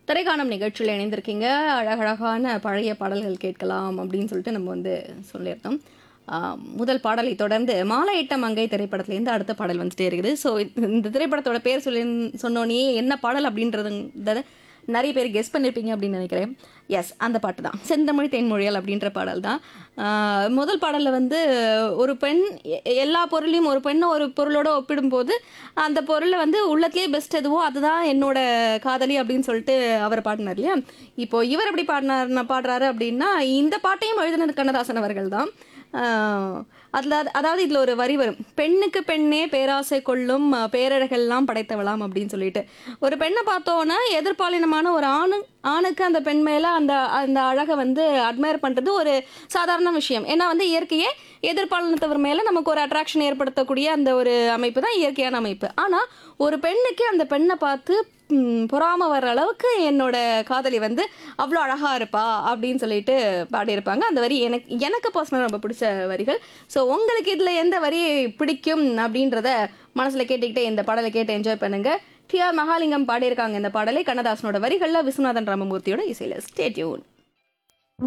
திரைக்காணும் நிகழ்ச்சியில் இணைந்திருக்கீங்க அழகழகான பழைய பாடல்கள் கேட்கலாம் அப்படின்னு சொல்லிட்டு நம்ம வந்து சொல்லியிருந்தோம் ஆஹ் முதல் பாடலை தொடர்ந்து மாலையிட்ட மங்கை திரைப்படத்துலேருந்து அடுத்த பாடல் வந்துட்டே இருக்குது ஸோ இந்த திரைப்படத்தோட பேர் சொல்லி சொன்னோன்னே என்ன பாடல் அப்படின்றத நிறைய பேர் கெஸ் பண்ணியிருப்பீங்க அப்படின்னு நினைக்கிறேன் எஸ் அந்த பாட்டு தான் செந்தமிழ் தென்மொழியல் அப்படின்ற பாடல் தான் ஆஹ் முதல் பாடலில் வந்து ஒரு பெண் எ- எல்லா பொருளையும் ஒரு பெண்ணை ஒரு பொருளோட ஒப்பிடும்போது அந்த பொருளை வந்து உள்ளத்திலேயே பெஸ்ட் எதுவோ அதுதான் என்னோட காதலி அப்படின்னு சொல்லிட்டு அவர் பாடினார் இல்லையா இப்போ இவர் எப்படி பாடினார் பாடுறாரு அப்படின்னா இந்த பாட்டையும் எழுதினது கண்ணதாசன் அவர்கள் தான் அதில் அதாவது இதில் ஒரு வரி வரும் பெண்ணுக்கு பெண்ணே பேராசை கொள்ளும் அஹ், பேரழகெல்லாம் படைத்தவளாம் அப்படின்னு சொல்லிட்டு ஒரு பெண்ணை பார்த்தோன்னா எதிர்பாலினமான ஒரு ஆணு ஆணுக்கு அந்த பெண் மேலே அந்த அந்த அழகை வந்து அட்மையர் பண்ணுறது ஒரு சாதாரண விஷயம் ஏன்னா வந்து இயற்கையே எதிர்பாலினத்தவர் மேலே நமக்கு ஒரு அட்ராக்ஷன் ஏற்படுத்தக்கூடிய அந்த ஒரு அமைப்பு தான் இயற்கையான அமைப்பு ஆனால் ஒரு பெண்ணுக்கு அந்த பெண்ணை பார்த்து ம், பொறாம வர்ற அளவுக்கு என்னோட காதலி வந்து அவ்வளோ அழகா இருப்பா அப்படின்னு சொல்லிட்டு பாடியிருப்பாங்க அந்த வரி எனக்கு எனக்கு பர்சனலாக ரொம்ப பிடிச்ச வரிகள் ஸோ உங்களுக்கு இதில் எந்த வரி பிடிக்கும் அப்படின்றத மனசில் கேட்டுக்கிட்டே இந்த பாடலை கேட்டு என்ஜாய் பண்ணுங்க டி ஆர் மகாலிங்கம் பாடியிருக்காங்க இந்த பாடலை கண்ணதாசனோட வரிகளில் விஸ்வநாதன் ராமமூர்த்தியோட இசையில் ஸ்டேட்யூன்